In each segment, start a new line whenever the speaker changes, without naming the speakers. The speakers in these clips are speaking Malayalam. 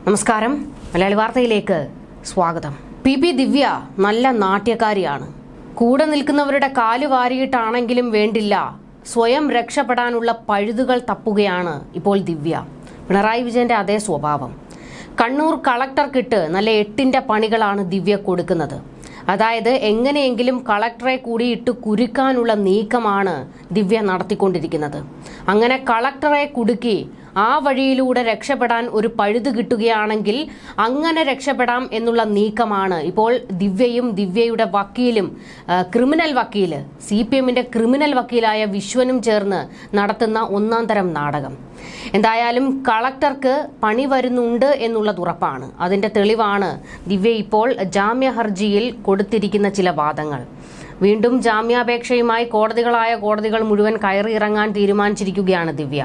നമസ്കാരം മലയാളി വാർത്തയിലേക്ക് സ്വാഗതം പി പി ദിവ്യ നല്ല നാട്യക്കാരിയാണ് കൂടെ നിൽക്കുന്നവരുടെ കാല് വാരിയിട്ടാണെങ്കിലും വേണ്ടില്ല സ്വയം രക്ഷപ്പെടാനുള്ള പഴുതുകൾ തപ്പുകയാണ് ഇപ്പോൾ ദിവ്യ പിണറായി വിജയന്റെ അതേ സ്വഭാവം കണ്ണൂർ കളക്ടർക്കിട്ട് നല്ല എട്ടിന്റെ പണികളാണ് ദിവ്യ കൊടുക്കുന്നത് അതായത് എങ്ങനെയെങ്കിലും കളക്ടറെ കൂടി ഇട്ട് കുരുക്കാനുള്ള നീക്കമാണ് ദിവ്യ നടത്തിക്കൊണ്ടിരിക്കുന്നത് അങ്ങനെ കളക്ടറെ കുടുക്കി ആ വഴിയിലൂടെ രക്ഷപ്പെടാൻ ഒരു പഴുത് കിട്ടുകയാണെങ്കിൽ അങ്ങനെ രക്ഷപ്പെടാം എന്നുള്ള നീക്കമാണ് ഇപ്പോൾ ദിവ്യയും ദിവ്യയുടെ വക്കീലും ആ, ക്രിമിനൽ വക്കീല് സി പി എമ്മിന്റെ ക്രിമിനൽ വക്കീലായ വിശ്വനും ചേർന്ന് നടത്തുന്ന ഒന്നാം തരം നാടകം എന്തായാലും കളക്ടർക്ക് പണി വരുന്നുണ്ട് എന്നുള്ളത് ഉറപ്പാണ് അതിന്റെ തെളിവാണ് ദിവ്യ ഇപ്പോൾ ജാമ്യ ഹർജിയിൽ കൊടുത്തിരിക്കുന്ന ചില വാദങ്ങൾ വീണ്ടും ജാമ്യാപേക്ഷയുമായി കോടതികളായ കോടതികൾ മുഴുവൻ കയറിയിറങ്ങാൻ തീരുമാനിച്ചിരിക്കുകയാണ് ദിവ്യ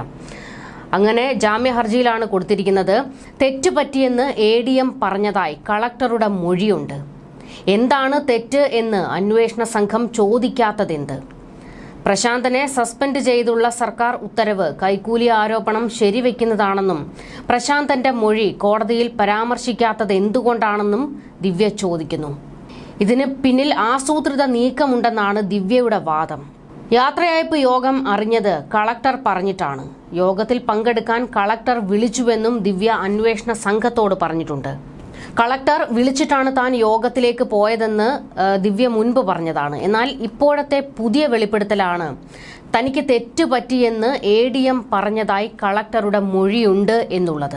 അങ്ങനെ ജാമ്യ ഹർജിയിലാണ് കൊടുത്തിരിക്കുന്നത് തെറ്റ് പറ്റിയെന്ന് എ ഡി എം പറഞ്ഞതായി കളക്ടറുടെ മൊഴിയുണ്ട് എന്താണ് തെറ്റ് എന്ന് അന്വേഷണ സംഘം ചോദിക്കാത്തതെന്ത് പ്രശാന്തനെ സസ്പെൻഡ് ചെയ്തുള്ള സർക്കാർ ഉത്തരവ് കൈക്കൂലി ആരോപണം ശരിവെക്കുന്നതാണെന്നും പ്രശാന്തന്റെ മൊഴി കോടതിയിൽ പരാമർശിക്കാത്തത് എന്തുകൊണ്ടാണെന്നും ദിവ്യ ചോദിക്കുന്നു ഇതിന് പിന്നിൽ ആസൂത്രിത നീക്കമുണ്ടെന്നാണ് ദിവ്യയുടെ വാദം യാത്രയയപ്പ് യോഗം അറിഞ്ഞത് കളക്ടർ പറഞ്ഞിട്ടാണ് യോഗത്തിൽ പങ്കെടുക്കാൻ കളക്ടർ വിളിച്ചുവെന്നും ദിവ്യ അന്വേഷണ സംഘത്തോട് പറഞ്ഞിട്ടുണ്ട് കളക്ടർ വിളിച്ചിട്ടാണ് താൻ യോഗത്തിലേക്ക് പോയതെന്ന് ആ, ദിവ്യ മുൻപ് പറഞ്ഞതാണ് എന്നാൽ ഇപ്പോഴത്തെ പുതിയ വെളിപ്പെടുത്തലാണ് തനിക്ക് തെറ്റ് പറ്റിയെന്ന് എ ഡി എം പറഞ്ഞതായി കളക്ടറുടെ മൊഴിയുണ്ട് എന്നുള്ളത്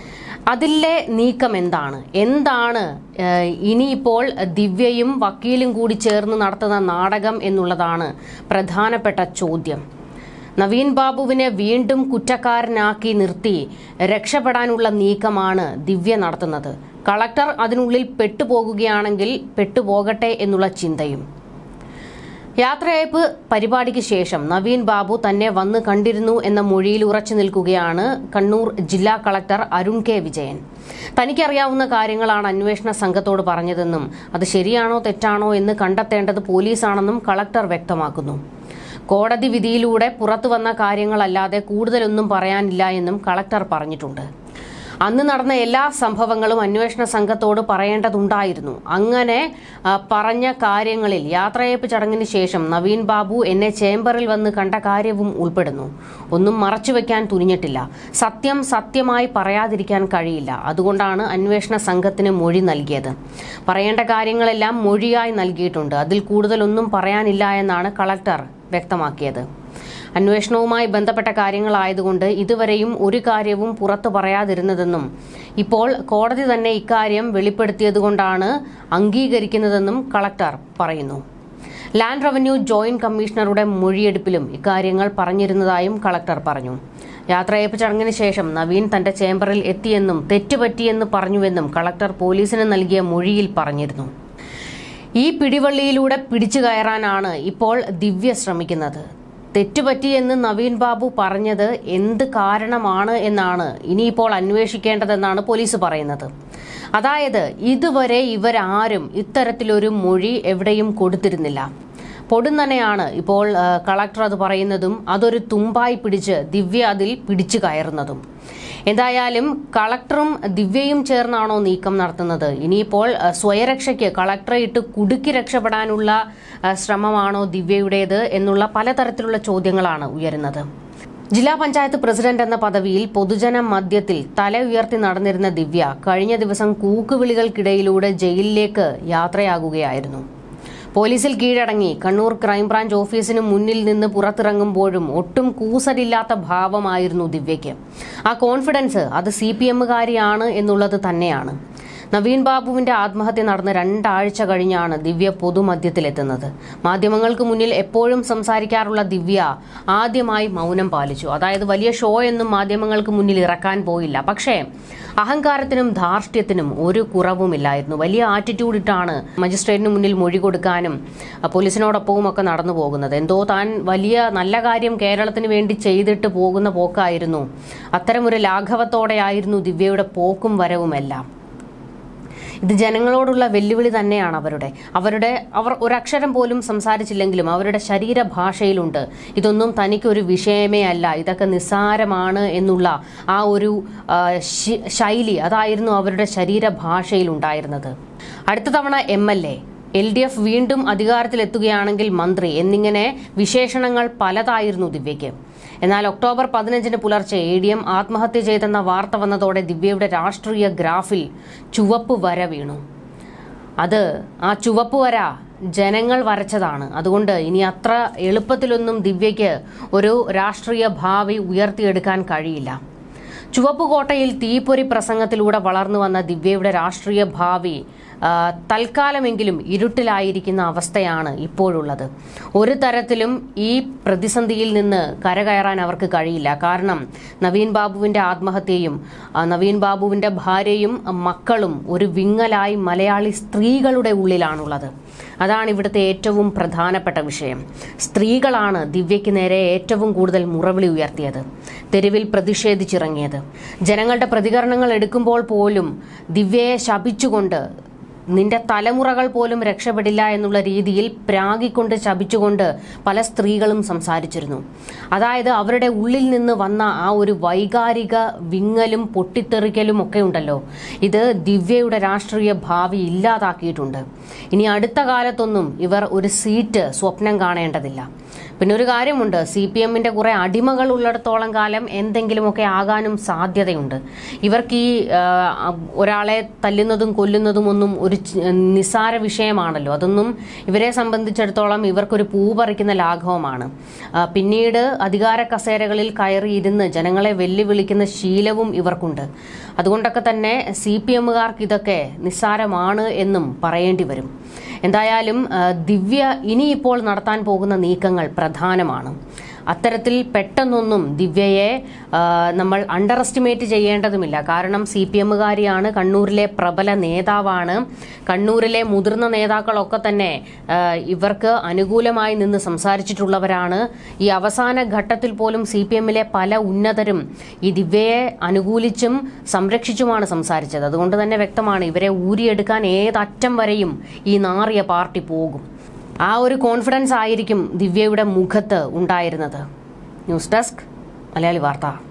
അതിലെ നീക്കം എന്താണ് എന്താണ് ഏഹ്, ഇനിയിപ്പോൾ ദിവ്യയും വക്കീലും കൂടി ചേർന്ന് നടത്തുന്ന നാടകം എന്നുള്ളതാണ് പ്രധാനപ്പെട്ട ചോദ്യം നവീൻ ബാബുവിനെ വീണ്ടും കുറ്റക്കാരനാക്കി നിർത്തി രക്ഷപ്പെടാനുള്ള നീക്കമാണ് ദിവ്യ നടത്തുന്നത് കളക്ടർ അതിനുള്ളിൽ പെട്ടുപോകുകയാണെങ്കിൽ പെട്ടുപോകട്ടെ എന്നുള്ള ചിന്തയും യാത്രയയപ്പ് പരിപാടിക്ക് ശേഷം നവീൻ ബാബു തന്നെ വന്ന് കണ്ടിരുന്നു എന്ന മൊഴിയിൽ ഉറച്ചു നിൽക്കുകയാണ് കണ്ണൂർ ജില്ലാ കളക്ടർ അരുൺ കെ വിജയൻ തനിക്കറിയാവുന്ന കാര്യങ്ങളാണ് അന്വേഷണ സംഘത്തോട് പറഞ്ഞതെന്നും അത് ശരിയാണോ തെറ്റാണോ എന്ന് കണ്ടെത്തേണ്ടത് പോലീസാണെന്നും കളക്ടർ വ്യക്തമാക്കുന്നു കോടതി വിധിയിലൂടെ പുറത്തുവന്ന കാര്യങ്ങളല്ലാതെ കൂടുതലൊന്നും പറയാനില്ല എന്നും കളക്ടർ പറഞ്ഞിട്ടുണ്ട് അന്ന് നടന്ന എല്ലാ സംഭവങ്ങളും അന്വേഷണ സംഘത്തോട് പറയേണ്ടതുണ്ടായിരുന്നു അങ്ങനെ ആ, പറഞ്ഞ കാര്യങ്ങളിൽ യാത്രയയപ്പ് ചടങ്ങിന് ശേഷം നവീൻ ബാബു എന്നെ ചേംബറിൽ വന്ന് കണ്ട കാര്യവും ഉൾപ്പെടുന്നു ഒന്നും മറച്ചുവെക്കാൻ തുനിഞ്ഞിട്ടില്ല സത്യം സത്യമായി പറയാതിരിക്കാൻ കഴിയില്ല അതുകൊണ്ടാണ് അന്വേഷണ സംഘത്തിന് മൊഴി നൽകിയത് പറയേണ്ട കാര്യങ്ങളെല്ലാം മൊഴിയായി നൽകിയിട്ടുണ്ട് അതിൽ കൂടുതലൊന്നും പറയാനില്ല എന്നാണ് കളക്ടർ വ്യക്തമാക്കിയത് അന്വേഷണവുമായി ബന്ധപ്പെട്ട കാര്യങ്ങളായതുകൊണ്ട് ഇതുവരെയും ഒരു കാര്യവും പുറത്തു പറയാതിരുന്നതെന്നും ഇപ്പോൾ കോടതി തന്നെ ഇക്കാര്യം വെളിപ്പെടുത്തിയതുകൊണ്ടാണ് അംഗീകരിക്കുന്നതെന്നും കളക്ടർ പറയുന്നു ലാൻഡ് റവന്യൂ ജോയിന്റ് കമ്മീഷണറുടെ മൊഴിയെടുപ്പിലും ഇക്കാര്യങ്ങൾ പറഞ്ഞിരുന്നതായും കളക്ടർ പറഞ്ഞു യാത്രയയപ്പ് ചടങ്ങിന് ശേഷം നവീൻ തന്റെ ചേംബറിൽ എത്തിയെന്നും തെറ്റുപറ്റിയെന്ന് പറഞ്ഞുവെന്നും കളക്ടർ പോലീസിന് നൽകിയ മൊഴിയിൽ പറഞ്ഞിരുന്നു ഈ പിടിവള്ളിയിലൂടെ പിടിച്ചു കയറാനാണ് ഇപ്പോൾ ദിവ്യ ശ്രമിക്കുന്നത് തെറ്റുപറ്റിയെന്ന് നവീൻ ബാബു പറഞ്ഞത് എന്ത് കാരണമാണ് എന്നാണ് ഇനിയിപ്പോൾ അന്വേഷിക്കേണ്ടതെന്നാണ് പോലീസ് പറയുന്നത് അതായത് ഇതുവരെ ഇവരാരും ഇത്തരത്തിലൊരു മൊഴി എവിടെയും കൊടുത്തിരുന്നില്ല പൊടുന്നനെയാണ് ഇപ്പോൾ ആ, കളക്ടർ അത് പറയുന്നതും അതൊരു തുമ്പായി പിടിച്ച് ദിവ്യ അതിൽ പിടിച്ചു കയറുന്നതും എന്തായാലും കളക്ടറും ദിവ്യയും ചേർന്നാണോ നീക്കം നടത്തുന്നത് ഇനിയിപ്പോൾ ആ, സ്വയരക്ഷയ്ക്ക് കളക്ടറെ ഇട്ട് കുടുക്കി രക്ഷപ്പെടാനുള്ള ആ, ശ്രമമാണോ ദിവ്യയുടേത് എന്നുള്ള പലതരത്തിലുള്ള ചോദ്യങ്ങളാണ് ഉയരുന്നത് ജില്ലാ പഞ്ചായത്ത് പ്രസിഡന്റ് എന്ന പദവിയിൽ പൊതുജന മധ്യത്തിൽ തല ഉയർത്തി നടന്നിരുന്ന ദിവ്യ കഴിഞ്ഞ ദിവസം കൂക്കുവിളികൾക്കിടയിലൂടെ ജയിലിലേക്ക് യാത്രയാകുകയായിരുന്നു പോലീസിൽ കീഴടങ്ങി കണ്ണൂർ ക്രൈംബ്രാഞ്ച് ഓഫീസിന് മുന്നിൽ നിന്ന് പുറത്തിറങ്ങുമ്പോഴും ഒട്ടും കൂസലില്ലാത്ത ഭാവമായിരുന്നു ദിവ്യയ്ക്ക് ആ കോൺഫിഡൻസ് അത് സി പി എമ്മുകാരിയാണ് എന്നുള്ളത് തന്നെയാണ് നവീൻ ബാബുവിന്റെ ആത്മഹത്യ നടന്ന് രണ്ടാഴ്ച കഴിഞ്ഞാണ് ദിവ്യ പൊതുമധ്യത്തിലെത്തുന്നത് മാധ്യമങ്ങൾക്ക് മുന്നിൽ എപ്പോഴും സംസാരിക്കാറുള്ള ദിവ്യ ആദ്യമായി മൗനം പാലിച്ചു അതായത് വലിയ ഷോ ഒന്നും മാധ്യമങ്ങൾക്ക് മുന്നിൽ ഇറക്കാൻ പോയില്ല പക്ഷേ അഹങ്കാരത്തിനും ധാർഷ്ട്യത്തിനും ഒരു കുറവുമില്ലായിരുന്നു വലിയ ആറ്റിറ്റ്യൂഡ് ഇട്ടാണ് മജിസ്ട്രേറ്റിന് മുന്നിൽ മൊഴി കൊടുക്കാനും അഹ് പോലീസിനോടൊപ്പവും ഒക്കെ നടന്നു പോകുന്നത് എന്തോ താൻ വലിയ നല്ല കാര്യം കേരളത്തിന് വേണ്ടി ചെയ്തിട്ട് പോകുന്ന പോക്കായിരുന്നു അത്തരമൊരു ലാഘവത്തോടെയായിരുന്നു ദിവ്യയുടെ പോക്കും വരവുമെല്ലാം ഇത് ജനങ്ങളോടുള്ള വെല്ലുവിളി തന്നെയാണ് അവരുടെ അവരുടെ അവർ ഒരക്ഷരം പോലും സംസാരിച്ചില്ലെങ്കിലും അവരുടെ ശരീരഭാഷയിലുണ്ട് ഇതൊന്നും തനിക്കൊരു വിഷയമേ അല്ല ഇതൊക്കെ നിസ്സാരമാണ് എന്നുള്ള ആ ഒരു ആ, ശി- ശൈലി അതായിരുന്നു അവരുടെ ശരീരഭാഷയിൽ ഉണ്ടായിരുന്നത് അടുത്ത തവണ M L A L D F വീണ്ടും അധികാരത്തിലെത്തുകയാണെങ്കിൽ മന്ത്രി എന്നിങ്ങനെ വിശേഷണങ്ങൾ പലതായിരുന്നു ദിവ്യയ്ക്ക് എന്നാൽ ഒക്ടോബർ പതിനഞ്ചിന് പുലർച്ചെ എ ഡി എം ആത്മഹത്യ ചെയ്തെന്ന വാർത്ത വന്നതോടെ ദിവ്യയുടെ രാഷ്ട്രീയ ഗ്രാഫിൽ ചുവപ്പ് വര വീണു അത് ആ ചുവപ്പ് വര ജനങ്ങൾ വരച്ചതാണ് അതുകൊണ്ട് ഇനി അത്ര എളുപ്പത്തിലൊന്നും ദിവ്യയ്ക്ക് ഒരു രാഷ്ട്രീയ ഭാവി ഉയർത്തിയെടുക്കാൻ കഴിയില്ല ചുവപ്പ് കോട്ടയിൽ തീപ്പൊരി പ്രസംഗത്തിലൂടെ വളർന്നു വന്ന ദിവ്യയുടെ രാഷ്ട്രീയ ഭാവി ആ, തൽക്കാലമെങ്കിലും ഇരുട്ടിലായിരിക്കുന്ന അവസ്ഥയാണ് ഇപ്പോഴുള്ളത് ഒരു തരത്തിലും ഈ പ്രതിസന്ധിയിൽ നിന്ന് കരകയറാൻ അവർക്ക് കഴിയില്ല കാരണം നവീൻ ബാബുവിന്റെ ആത്മഹത്യയും ആ, നവീൻ ബാബുവിന്റെ ഭാര്യയും മക്കളും ഒരു വിങ്ങലായി മലയാളി സ്ത്രീകളുടെ ഉള്ളിലാണുള്ളത് അതാണ് ഇവിടുത്തെ ഏറ്റവും പ്രധാനപ്പെട്ട വിഷയം സ്ത്രീകളാണ് ദിവ്യയ്ക്ക് നേരെ ഏറ്റവും കൂടുതൽ മുറവിളി ഉയർത്തിയത് തെരുവിൽ പ്രതിഷേധിച്ചിറങ്ങിയത് ജനങ്ങളുടെ പ്രതികരണങ്ങൾ എടുക്കുമ്പോൾ പോലും ദിവ്യയെ ശപിച്ചുകൊണ്ട് നിന്റെ തലമുറകൾ പോലും രക്ഷപ്പെടില്ല എന്നുള്ള രീതിയിൽ പ്രാഗിക്കൊണ്ട് ശപിച്ചുകൊണ്ട് പല സ്ത്രീകളും സംസാരിച്ചിരുന്നു അതായത് അവരുടെ ഉള്ളിൽ നിന്ന് വന്ന ആ ഒരു വൈകാരിക വിങ്ങലും പൊട്ടിത്തെറിക്കലും ഒക്കെ ഉണ്ടല്ലോ ഇത് ദിവ്യയുടെ രാഷ്ട്രീയ ഭാവി ഇല്ലാതാക്കിയിട്ടുണ്ട് ഇനി അടുത്ത കാലത്തൊന്നും ഇവർ ഒരു സീറ്റ് സ്വപ്നം കാണേണ്ടതില്ല പിന്നെ ഒരു കാര്യമുണ്ട് സി പി എമ്മിന്റെ കുറെ അടിമകൾ ഉള്ളിടത്തോളം കാലം എന്തെങ്കിലുമൊക്കെ ആകാനും സാധ്യതയുണ്ട് ഇവർക്ക് ഈ ആ, ഒരാളെ തല്ലുന്നതും കൊല്ലുന്നതും ഒന്നും ഒരു ചി- നിസ്സാര വിഷയമാണല്ലോ അതൊന്നും ഇവരെ സംബന്ധിച്ചിടത്തോളം ഇവർക്കൊരു പൂ പറിക്കുന്ന ലാഘവമാണ് ആ, പിന്നീട് അധികാര കസേരകളിൽ കയറി ഇരുന്ന് ജനങ്ങളെ വെല്ലുവിളിക്കുന്ന ശീലവും ഇവർക്കുണ്ട് അതുകൊണ്ടൊക്കെ തന്നെ സി പി എമ്മുകാർക്ക് ഇതൊക്കെ നിസ്സാരമാണ് എന്നും പറയേണ്ടി വരും എന്തായാലും ആ, ദിവ്യ ഇനിയിപ്പോൾ നടത്താൻ പോകുന്ന നീക്കങ്ങൾ പ്രധാനമാണ് അത്തരത്തിൽ പെട്ടെന്നൊന്നും ദിവ്യയെ ആ, നമ്മൾ അണ്ടർ എസ്റ്റിമേറ്റ് ചെയ്യേണ്ടതുമില്ല കാരണം സി പി എമ്മുകാരിയാണ് കണ്ണൂരിലെ പ്രബല നേതാവാണ് കണ്ണൂരിലെ മുതിർന്ന നേതാക്കളൊക്കെ തന്നെ ആ, ഇവർക്ക് അനുകൂലമായി നിന്ന് സംസാരിച്ചിട്ടുള്ളവരാണ് ഈ അവസാന ഘട്ടത്തിൽ പോലും സി പി എമ്മിലെ പല ഉന്നതരും ഈ ദിവ്യയെ അനുകൂലിച്ചും സംരക്ഷിച്ചുമാണ് സംസാരിച്ചത് അതുകൊണ്ട് തന്നെ വ്യക്തമാണ് ഇവരെ ഊരിയെടുക്കാൻ ഏതറ്റം വരെയും ഈ നാറിയ പാർട്ടി പോകും ആ ഒരു കോൺഫിഡൻസ് ആയിരിക്കും ദിവ്യയുടെ മുഖത്ത് ഉണ്ടായിരുന്നത് ന്യൂസ് ഡെസ്ക് മലയാളി വാർത്ത